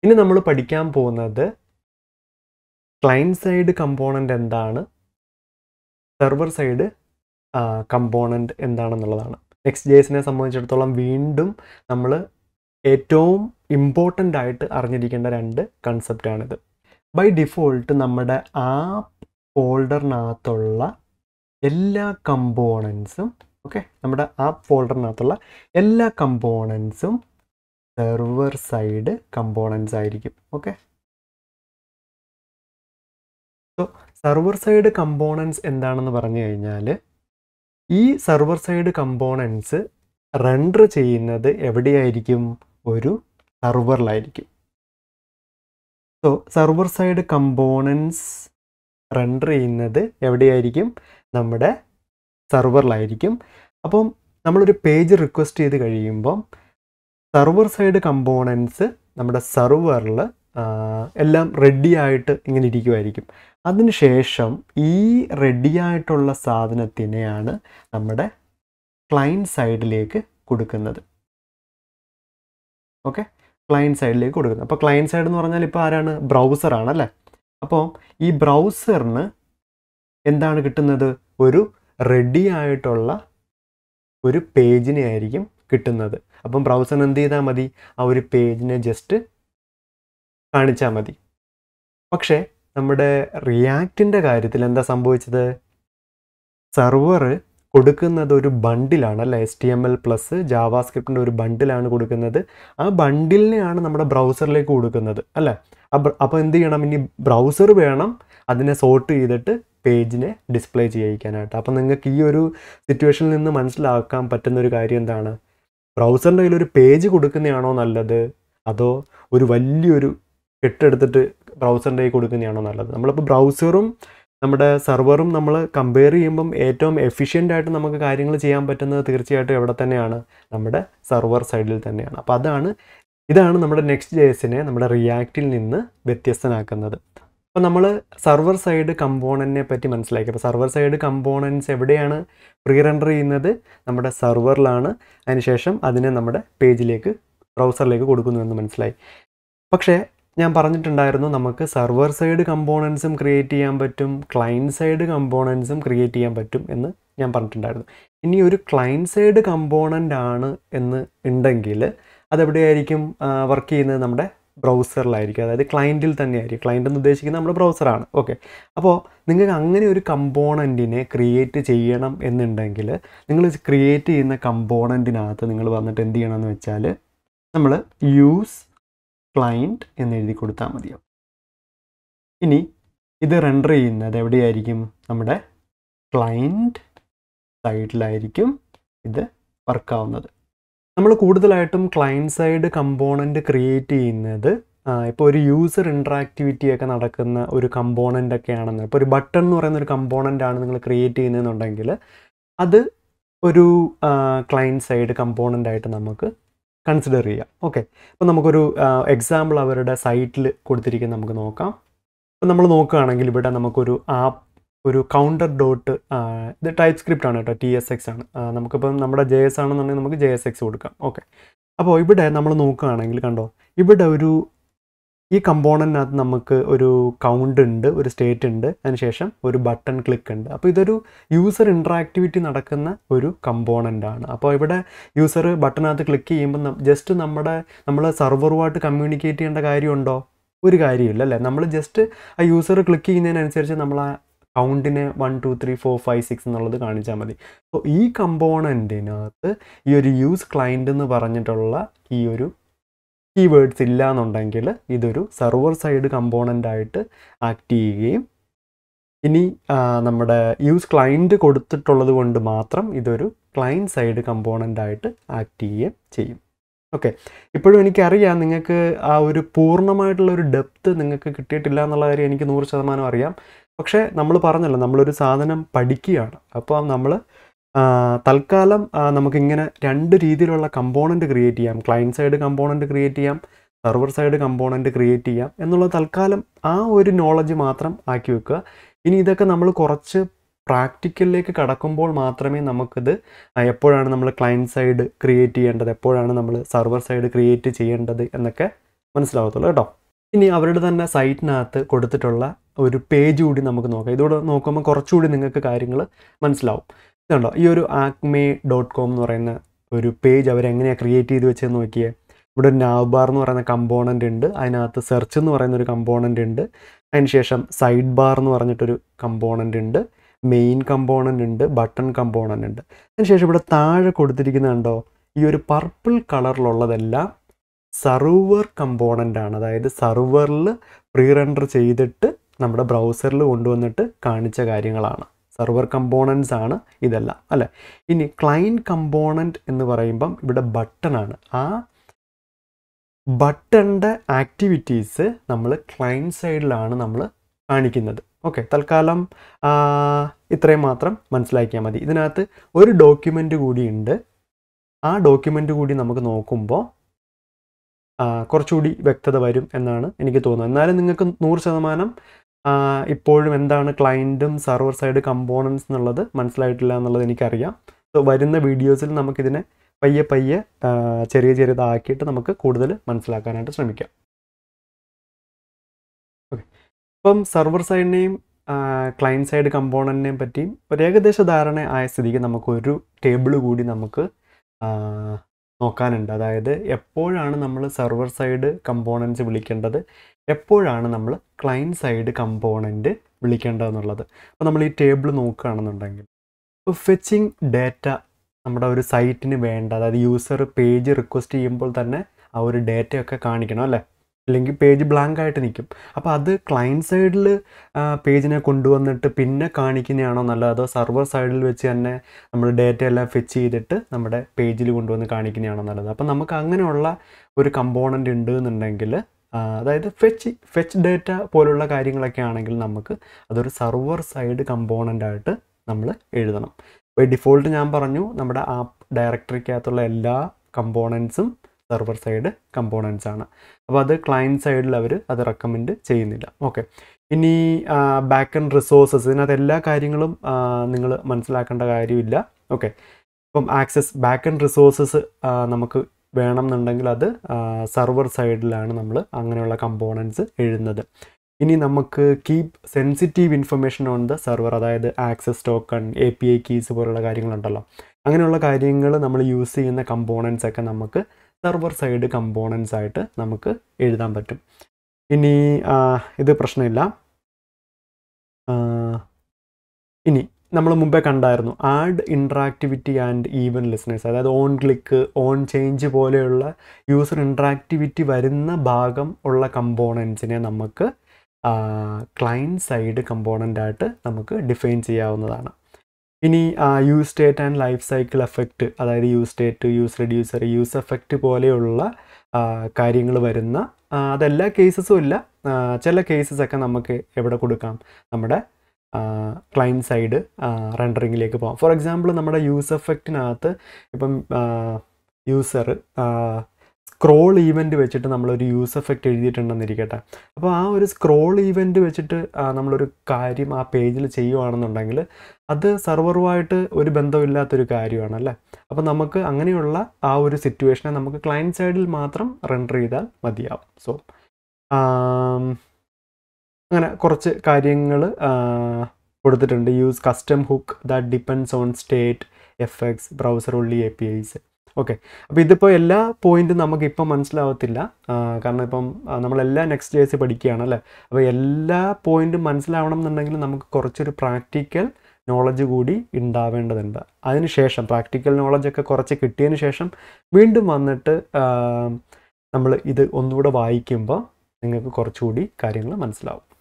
ഇനി നമ്മൾ പഠിക്കാൻ പോകുന്നത് ക്ലയൻറ്റ് സൈഡ് കമ്പോണൻ്റ് എന്താണ് സെർവർ സൈഡ് കമ്പോണൻ്റ് എന്താണെന്നുള്ളതാണ് നെക്സ്റ്റ് ജേസിനെ സംബന്ധിച്ചിടത്തോളം വീണ്ടും നമ്മൾ ഏറ്റവും ഇമ്പോർട്ടൻ്റ് ആയിട്ട് അറിഞ്ഞിരിക്കേണ്ട രണ്ട് കൺസെപ്റ്റാണിത് ബൈ ഡിഫോൾട്ട് നമ്മുടെ ആപ്പ് ഫോൾഡറിനകത്തുള്ള എല്ലാ കമ്പോണൻസും ഓക്കെ നമ്മുടെ ആപ്പ് ഫോൾഡറിനകത്തുള്ള എല്ലാ കമ്പോണൻസും സെർവർ സൈഡ് കമ്പോണൻസ് ആയിരിക്കും okay so server side components എന്താണെന്ന് പറഞ്ഞു കഴിഞ്ഞാൽ ഈ സെർവർ സൈഡ് കമ്പോണൻസ് റെൻഡർ ചെയ്യുന്നത് എവിടെയായിരിക്കും ഒരു സെർവറിലായിരിക്കും so server side components render ചെയ്യുന്നത് എവിടെയായിരിക്കും നമ്മുടെ സെർവറിലായിരിക്കും അപ്പം നമ്മളൊരു പേജ് റിക്വസ്റ്റ് ചെയ്ത് കഴിയുമ്പം സെർവർ സൈഡ് കമ്പോണൻസ് നമ്മുടെ സെർവറിൽ എല്ലാം റെഡി ആയിട്ട് ഇങ്ങനെ ഇരിക്കുമായിരിക്കും അതിനുശേഷം ഈ റെഡി ആയിട്ടുള്ള സാധനത്തിനെയാണ് നമ്മുടെ ക്ലയൻറ്റ് സൈഡിലേക്ക് കൊടുക്കുന്നത് ഓക്കെ ക്ലയൻറ്റ് സൈഡിലേക്ക് കൊടുക്കുന്നത് അപ്പോൾ ക്ലയൻറ്റ് സൈഡ് എന്ന് പറഞ്ഞാൽ ഇപ്പോൾ ആരാണ് ബ്രൗസറാണ് അല്ലേ അപ്പോൾ ഈ ബ്രൗസറിന് എന്താണ് കിട്ടുന്നത് ഒരു റെഡി ആയിട്ടുള്ള ഒരു പേജിനെ ആയിരിക്കും കിട്ടുന്നത് അപ്പം ബ്രൗസറിന് എന്ത് ചെയ്താൽ മതി ആ ഒരു പേജിനെ ജസ്റ്റ് കാണിച്ചാൽ മതി പക്ഷേ നമ്മുടെ റിയാക്റ്റിൻ്റെ കാര്യത്തിൽ എന്താ സംഭവിച്ചത് സെർവർ കൊടുക്കുന്നത് ഒരു ബണ്ടിലാണ് അല്ലേ S T M L plus ജാവാസ്ക്രിപ്റ്റിൻ്റെ ഒരു ബണ്ടിലാണ് കൊടുക്കുന്നത് ആ ബണ്ടിലിനെയാണ് നമ്മുടെ ബ്രൗസറിലേക്ക് കൊടുക്കുന്നത് അല്ലേ അപ്പോൾ എന്ത് ചെയ്യണം ഇനി ബ്രൗസർ വേണം അതിനെ സോർട്ട് ചെയ്തിട്ട് പേജിനെ ഡിസ്പ്ലേ ചെയ്യിക്കാനായിട്ട് അപ്പം നിങ്ങൾക്ക് ഈ ഒരു സിറ്റുവേഷനിൽ നിന്ന് മനസ്സിലാക്കാൻ പറ്റുന്ന ഒരു കാര്യം എന്താണ് ബ്രൗസറിൻ്റെ കയ്യിൽ ഒരു പേജ് കൊടുക്കുന്നതാണോ നല്ലത് അതോ ഒരു വലിയൊരു കെട്ടെടുത്തിട്ട് ബ്രൗസറിൻ്റെ കയ്യിൽ കൊടുക്കുന്നതാണോ നല്ലത് നമ്മളിപ്പോൾ ബ്രൗസറും നമ്മുടെ സെർവറും നമ്മൾ കമ്പയർ ചെയ്യുമ്പം ഏറ്റവും എഫിഷ്യൻ്റ് ആയിട്ട് നമുക്ക് കാര്യങ്ങൾ ചെയ്യാൻ പറ്റുന്നത് തീർച്ചയായിട്ടും എവിടെ തന്നെയാണ് നമ്മുടെ സെർവർ സൈഡിൽ തന്നെയാണ് അപ്പോൾ അതാണ് ഇതാണ് നമ്മുടെ നെക്സ്റ്റ് ജേസിനെ നമ്മുടെ റിയാക്റ്റിൽ നിന്ന് വ്യത്യസ്തനാക്കുന്നത് അപ്പോൾ നമ്മൾ സെർവർ സൈഡ് കമ്പോണൻറ്റിനെ പറ്റി മനസ്സിലാക്കി അപ്പോൾ സെർവർ സൈഡ് കമ്പോണൻസ് എവിടെയാണ് പ്രീ റെൻഡർ ചെയ്യുന്നത് നമ്മുടെ സെർവറിലാണ് അതിനുശേഷം അതിനെ നമ്മുടെ പേജിലേക്ക് ബ്രൗസറിലേക്ക് കൊടുക്കുന്നു എന്ന് മനസ്സിലായി പക്ഷേ ഞാൻ പറഞ്ഞിട്ടുണ്ടായിരുന്നു നമുക്ക് സെർവർ സൈഡ് കമ്പോണൻസും ക്രിയേറ്റ് ചെയ്യാൻ പറ്റും ക്ലയൻറ്റ് സൈഡ് കമ്പോണൻസും ക്രിയേറ്റ് ചെയ്യാൻ പറ്റും എന്ന് ഞാൻ പറഞ്ഞിട്ടുണ്ടായിരുന്നു ഇനി ഒരു ക്ലയൻറ്റ് സൈഡ് കമ്പോണൻ്റ് ആണ് എന്ന് ഉണ്ടെങ്കിൽ അതെവിടെയായിരിക്കും വർക്ക് ചെയ്യുന്നത് നമ്മുടെ ബ്രൗസറിലായിരിക്കും അതായത് ക്ലയൻറ്റിൽ തന്നെയായിരിക്കും ക്ലയൻ്റ് എന്ന് ഉദ്ദേശിക്കുന്നത് നമ്മുടെ ബ്രൗസറാണ് ഓക്കെ അപ്പോൾ നിങ്ങൾക്ക് അങ്ങനെ ഒരു കമ്പോണൻറ്റിനെ ക്രിയേറ്റ് ചെയ്യണം എന്നുണ്ടെങ്കിൽ നിങ്ങൾ ക്രിയേറ്റ് ചെയ്യുന്ന കമ്പോണൻറ്റിനകത്ത് നിങ്ങൾ വന്നിട്ട് എന്ത് ചെയ്യണമെന്ന് വെച്ചാൽ നമ്മൾ യൂസ് ക്ലയൻറ്റ് എന്ന് എഴുതി കൊടുത്താൽ മതിയാവും ഇനി ഇത് റെൻഡർ ചെയ്യുന്നത് എവിടെയായിരിക്കും നമ്മുടെ ക്ലയൻറ്റ് സൈഡിലായിരിക്കും ഇത് വർക്കാവുന്നത് നമ്മൾ കൂടുതലായിട്ടും ക്ലയൻറ്റ് സൈഡ് കമ്പോണൻറ്റ് ക്രിയേറ്റ് ചെയ്യുന്നത് ഇപ്പോൾ ഒരു യൂസർ ഇൻട്രാക്ടിവിറ്റി ഒക്കെ നടക്കുന്ന ഒരു കമ്പോണൻ്റ് ഒക്കെ ആണെന്ന് ഇപ്പോൾ ഒരു ബട്ടൺ എന്ന് പറയുന്ന ഒരു കമ്പോണൻ്റ് ആണ് നിങ്ങൾ ക്രിയേറ്റ് ചെയ്യുന്നതെന്നുണ്ടെങ്കിൽ അത് ഒരു ക്ലയൻറ്റ് സൈഡ് കമ്പോണൻ്റ് ആയിട്ട് നമുക്ക് കൺസിഡർ ചെയ്യാം ഓക്കെ അപ്പോൾ നമുക്കൊരു എക്സാമ്പിൾ അവരുടെ സൈറ്റിൽ കൊടുത്തിരിക്കുന്നത് നമുക്ക് നോക്കാം അപ്പോൾ നമ്മൾ നോക്കുകയാണെങ്കിൽ ഇവിടെ നമുക്കൊരു ആപ്പ് ഒരു കൗണ്ടർ ഡോട്ട് ഇത് ടൈപ്പ് സ്ക്രിപ്റ്റ് ആണ് കേട്ടോ ടി എസ് എക്സ് ആണ് നമുക്കിപ്പം നമ്മുടെ ജെ എസ് ആണെന്നുണ്ടെങ്കിൽ നമുക്ക് ജെ എസ് എക്സ് കൊടുക്കാം ഓക്കെ അപ്പോൾ ഇവിടെ നമ്മൾ നോക്കുകയാണെങ്കിൽ കണ്ടോ ഇവിടെ ഒരു ഈ കമ്പോണൻറ്റിനകത്ത് നമുക്ക് ഒരു കൗണ്ട് ഉണ്ട് ഒരു സ്റ്റേറ്റ് ഉണ്ട് അതിനുശേഷം ഒരു ബട്ടൺ ക്ലിക്ക് ഉണ്ട് അപ്പോൾ ഇതൊരു യൂസർ ഇൻട്രാക്ടിവിറ്റി നടക്കുന്ന ഒരു കമ്പോണൻ്റ് ആണ് അപ്പോൾ ഇവിടെ യൂസർ ബട്ടണകത്ത് ക്ലിക്ക് ചെയ്യുമ്പോൾ ജസ്റ്റ് നമ്മുടെ നമ്മൾ സെർവറുമായിട്ട് കമ്മ്യൂണിക്കേറ്റ് ചെയ്യേണ്ട കാര്യമുണ്ടോ ഒരു കാര്യമില്ല അല്ലേ നമ്മൾ ജസ്റ്റ് ആ യൂസർ ക്ലിക്ക് ചെയ്യുന്നതിനനുസരിച്ച് നമ്മൾ ആ കൗണ്ടിനെ one two three four five six എന്നുള്ളത് കാണിച്ചാൽ മതി അപ്പോൾ ഈ കമ്പോണൻറ്റിനകത്ത് ഈ ഒരു യൂസ് ക്ലയൻ്റ് എന്ന് പറഞ്ഞിട്ടുള്ള ഈ ഒരു കീവേഡ്സ് ഇല്ല എന്നുണ്ടെങ്കിൽ ഇതൊരു സെർവർ സൈഡ് കമ്പോണൻ്റ് ആയിട്ട് ആക്ട് ചെയ്യുകയും ഇനി നമ്മുടെ യൂസ് ക്ലയൻറ്റ് കൊടുത്തിട്ടുള്ളത് കൊണ്ട് മാത്രം ഇതൊരു ക്ലയൻറ്റ് സൈഡ് കമ്പോണൻ്റ് ആയിട്ട് ആക്ട് ചെയ്യുകയും ചെയ്യും ഓക്കെ ഇപ്പോഴും എനിക്കറിയാം നിങ്ങൾക്ക് ആ ഒരു പൂർണ്ണമായിട്ടുള്ള ഒരു ഡെപ്ത് നിങ്ങൾക്ക് കിട്ടിയിട്ടില്ല എന്നുള്ള കാര്യം എനിക്ക് നൂറ് ശതമാനം അറിയാം പക്ഷേ നമ്മൾ പറഞ്ഞല്ലോ നമ്മളൊരു സാധനം പഠിക്കുകയാണ് അപ്പോൾ നമ്മൾ തൽക്കാലം നമുക്കിങ്ങനെ രണ്ട് രീതിയിലുള്ള കമ്പോണൻറ്റ് ക്രിയേറ്റ് ചെയ്യാം ക്ലയൻറ്റ് സൈഡ് കമ്പോണൻറ്റ് ക്രിയേറ്റ് ചെയ്യാം സെർവർ സൈഡ് കമ്പോണൻറ്റ് ക്രിയേറ്റ് ചെയ്യാം എന്നുള്ള തൽക്കാലം ആ ഒരു നോളജ് മാത്രം ആക്കി വെക്കുക ഇനി ഇതൊക്കെ നമ്മൾ കുറച്ച് പ്രാക്ടിക്കലിലേക്ക് കടക്കുമ്പോൾ മാത്രമേ നമുക്കിത് എപ്പോഴാണ് നമ്മൾ ക്ലയൻറ്റ് സൈഡ് ക്രിയേറ്റ് ചെയ്യേണ്ടത് എപ്പോഴാണ് നമ്മൾ സെർവർ സൈഡ് ക്രിയേറ്റ് ചെയ്യേണ്ടത് എന്നൊക്കെ മനസ്സിലാവത്തുള്ളൂ കേട്ടോ ഇനി അവരുടെ തന്നെ സൈറ്റിനകത്ത് കൊടുത്തിട്ടുള്ള ഒരു പേജ് കൂടി നമുക്ക് നോക്കാം ഇതോടെ നോക്കുമ്പോൾ കുറച്ചുകൂടി നിങ്ങൾക്ക് കാര്യങ്ങൾ മനസ്സിലാവും ഇതുണ്ടോ ഈ ഒരു ആക്മേ ഡോട്ട് കോം എന്ന് പറയുന്ന ഒരു പേജ് അവരെങ്ങനെയാണ് ക്രിയേറ്റ് ചെയ്ത് വെച്ചതെന്ന് നോക്കിയേ ഇവിടെ ഒരു നാവ് ബാർ എന്ന് പറയുന്ന കമ്പോണൻ്റ് ഉണ്ട് അതിനകത്ത് സെർച്ച് എന്ന് പറയുന്ന ഒരു കമ്പോണൻ്റ് ഉണ്ട് അതിനുശേഷം സൈഡ് ബാർ എന്ന് പറഞ്ഞിട്ടൊരു കമ്പോണൻ്റ് ഉണ്ട് മെയിൻ കമ്പോണൻ്റ് ഉണ്ട് ബട്ടൺ കമ്പോണൻ്റ് ഉണ്ട് അതിനുശേഷം ഇവിടെ താഴെ കൊടുത്തിരിക്കുന്നുണ്ടോ ഈ ഒരു പർപ്പിൾ കളറിലുള്ളതെല്ലാം സർവർ കമ്പോണൻ്റ് ആണ് അതായത് സർവറിൽ പ്രീ റെൻഡർ ചെയ്തിട്ട് നമ്മുടെ ബ്രൗസറിൽ കൊണ്ടുവന്നിട്ട് കാണിച്ച കാര്യങ്ങളാണ് സർവർ കമ്പോണൻസ് ആണ് ഇതെല്ലാം അല്ലേ ഇനി ക്ലൈൻറ്റ് കമ്പോണൻറ്റ് എന്ന് പറയുമ്പം ഇവിടെ ബട്ടണാണ് ആ ബട്ടണിൻ്റെ ആക്ടിവിറ്റീസ് നമ്മൾ ക്ലൈൻറ്റ് സൈഡിലാണ് നമ്മൾ കാണിക്കുന്നത് ഓക്കെ തൽക്കാലം ആ, ഇത്രയും മാത്രം മനസ്സിലാക്കിയാൽ മതി ഇതിനകത്ത് ഒരു ഡോക്യുമെൻ്റ് കൂടിയുണ്ട് ആ ഡോക്യുമെൻ്റ് കൂടി നമുക്ക് നോക്കുമ്പോൾ ആ, കുറച്ചുകൂടി വ്യക്തത വരും എന്നാണ് എനിക്ക് തോന്നുന്നത് എന്നാലും നിങ്ങൾക്ക് നൂറ് ശതമാനം ആ, ഇപ്പോഴും എന്താണ് ക്ലയൻറ്റും സർവർ സൈഡ് കമ്പോണൻസ് എന്നുള്ളത് മനസ്സിലായിട്ടില്ല എന്നുള്ളത് എനിക്കറിയാം സോ വരുന്ന വീഡിയോസിൽ നമുക്കിതിനെ പയ്യെ പയ്യെ ആ, ചെറിയ ചെറിയതാക്കിയിട്ട് നമുക്ക് കൂടുതൽ മനസ്സിലാക്കാനായിട്ട് ശ്രമിക്കാം ഓക്കെ ഇപ്പം സർവർ സൈഡിനെയും ക്ലയൻറ്റ് സൈഡ് കമ്പോണൻറ്റിനെയും പറ്റിയും ഒരു ഏകദേശ ധാരണ ആയ സ്ഥിതിക്ക് നമുക്കൊരു ടേബിൾ കൂടി നമുക്ക് ആ, നോക്കാനുണ്ട് അതായത് എപ്പോഴാണ് നമ്മൾ സർവർ സൈഡ് കമ്പോണൻസ് വിളിക്കേണ്ടത് എപ്പോഴാണ് നമ്മൾ ക്ലയൻറ്റ് സൈഡ് കമ്പോണൻറ്റ് വിളിക്കേണ്ടതെന്നുള്ളത് അപ്പോൾ നമ്മൾ ഈ ടേബിൾ നോക്കുകയാണെന്നുണ്ടെങ്കിൽ ഇപ്പോൾ ഫെച്ചിങ് ഡേറ്റ നമ്മുടെ ഒരു സൈറ്റിന് വേണ്ട അതായത് യൂസർ പേജ് റിക്വസ്റ്റ് ചെയ്യുമ്പോൾ തന്നെ ആ ഒരു ഡേറ്റയൊക്കെ കാണിക്കണം അല്ലേ അല്ലെങ്കിൽ പേജ് ബ്ലാങ്ക് ആയിട്ട് നിൽക്കും അപ്പോൾ അത് ക്ലയൻറ്റ് സൈഡിൽ പേജിനെ കൊണ്ടുവന്നിട്ട് പിന്നെ കാണിക്കുന്നതാണോ നല്ലത് അതോ സർവർ സൈഡിൽ വെച്ച് തന്നെ നമ്മൾ ഡേറ്റ എല്ലാം ഫെച്ച് ചെയ്തിട്ട് നമ്മുടെ പേജിൽ കൊണ്ടുവന്ന് കാണിക്കുന്നതാണോ നല്ലത് അപ്പോൾ നമുക്ക് അങ്ങനെയുള്ള ഒരു കമ്പോണൻ്റ് ഉണ്ട് എന്നുണ്ടെങ്കിൽ ആ, അതായത് ഫെച്ച് ഫെച്ച് ഡേറ്റ പോലുള്ള കാര്യങ്ങളൊക്കെ ആണെങ്കിൽ നമുക്ക് അതൊരു സർവർ സൈഡ് കമ്പോണൻ്റ് ആയിട്ട് നമ്മൾ എഴുതണം ബൈ ഡിഫോൾട്ട് ഞാൻ പറഞ്ഞു നമ്മുടെ ആപ്പ് ഡയറക്ടറിക്കകത്തുള്ള എല്ലാ കമ്പോണൻസും സെർവർ സൈഡ് കമ്പോണൻസ് ആണ് അപ്പോൾ അത് ക്ലയൻറ്റ് സൈഡിൽ അവർ അത് റെക്കമെൻഡ് ചെയ്യുന്നില്ല ഓക്കെ ഇനി ബാക്ക് ആൻഡ് റിസോഴ്സസ് ഇതിനകത്ത് എല്ലാ കാര്യങ്ങളും നിങ്ങൾ മനസ്സിലാക്കേണ്ട കാര്യമില്ല ഓക്കെ ഇപ്പം ആക്സസ് ബാക്ക് ആൻഡ് റിസോഴ്സസ് നമുക്ക് വേണം എന്നുണ്ടെങ്കിൽ അത് സർവർ സൈഡിലാണ് നമ്മൾ അങ്ങനെയുള്ള കമ്പോണൻസ് എഴുതുന്നത് ഇനി നമുക്ക് keep sensitive information on the server അതായത് access token A P I keys പോലുള്ള കാര്യങ്ങളുണ്ടല്ലോ അങ്ങനെയുള്ള കാര്യങ്ങൾ നമ്മൾ യൂസ് ചെയ്യുന്ന കമ്പോണൻസ് ഒക്കെ നമുക്ക് സെർവർ സൈഡ് കമ്പോണൻസ് ആയിട്ട് നമുക്ക് എഴുതാൻ പറ്റും ഇനി ആ, ഇത് പ്രശ്നമില്ല ആ, ഇനി നമ്മൾ മുമ്പേ കണ്ടായിരുന്നു add interactivity and event listeners അതായത് ഓൺ ക്ലിക്ക് ഓൺ ചേഞ്ച് പോലെയുള്ള യൂസർ ഇൻട്രാക്ടിവിറ്റി വരുന്ന ഭാഗം ഉള്ള കമ്പോണൻസിനെ നമുക്ക് ക്ലയൻറ്റ് സൈഡ് കമ്പോണൻ്റ് ആയിട്ട് നമുക്ക് ഡിഫൈൻ ചെയ്യാവുന്നതാണ് ഇനി use state and life cycle effect അതായത് use state use reducer use effect പോലെയുള്ള കാര്യങ്ങൾ വരുന്ന ആ, അതെല്ലാ കേസസും ഇല്ല ആ, ചില കേസസ് ഒക്കെ നമുക്ക് എവിടെ കൊടുക്കാം നമ്മുടെ ക്ലൈൻറ്റ് സൈഡ് റെൻഡറിങ്ങിലേക്ക് പോകാം ഫോർ എക്സാമ്പിൾ നമ്മുടെ യൂസ് എഫക്റ്റിനകത്ത് ഇപ്പം യൂസർ സ്ക്രോൾ ഈവൻറ്റ് വെച്ചിട്ട് നമ്മളൊരു യൂസ് എഫക്റ്റ് എഴുതിയിട്ടുണ്ടെന്നിരിക്കട്ടെ അപ്പോൾ ആ ഒരു സ്ക്രോൾ ഈവൻറ്റ് വെച്ചിട്ട് ആ, നമ്മളൊരു കാര്യം ആ പേജിൽ ചെയ്യുവാണെന്നുണ്ടെങ്കിൽ അത് സെർവറുമായിട്ട് ഒരു ബന്ധമില്ലാത്തൊരു കാര്യമാണ് അല്ലേ അപ്പോൾ നമുക്ക് അങ്ങനെയുള്ള ആ ഒരു സിറ്റുവേഷനെ നമുക്ക് ക്ലയൻറ്റ് സൈഡിൽ മാത്രം റെൻഡർ ചെയ്താൽ മതിയാവും സോ അങ്ങനെ കുറച്ച് കാര്യങ്ങൾ കൊടുത്തിട്ടുണ്ട് use custom hook that depends on state effects browser only APIs okay അപ്പോൾ ഇതിപ്പോൾ എല്ലാ പോയിന്റും നമുക്ക് ഇപ്പം മനസ്സിലാവത്തില്ല ആ, കാരണം ഇപ്പം ആ, നമ്മളെല്ലാം നെക്സ്റ്റ് ഡേയ്സ് പഠിക്കുകയാണ് അല്ലേ അപ്പോൾ എല്ലാ പോയിന്റും മനസ്സിലാവണം എന്നുണ്ടെങ്കിൽ നമുക്ക് കുറച്ചൊരു പ്രാക്ടിക്കൽ നോളജ് കൂടി ഉണ്ടാവേണ്ടതുണ്ട് അതിനുശേഷം പ്രാക്ടിക്കൽ നോളജൊക്കെ കുറച്ച് കിട്ടിയതിന് ശേഷം വീണ്ടും വന്നിട്ട് നമ്മൾ ഇത് ഒന്നുകൂടെ വായിക്കുമ്പോൾ നിങ്ങൾക്ക് കുറച്ചുകൂടി കാര്യങ്ങൾ മനസ്സിലാവും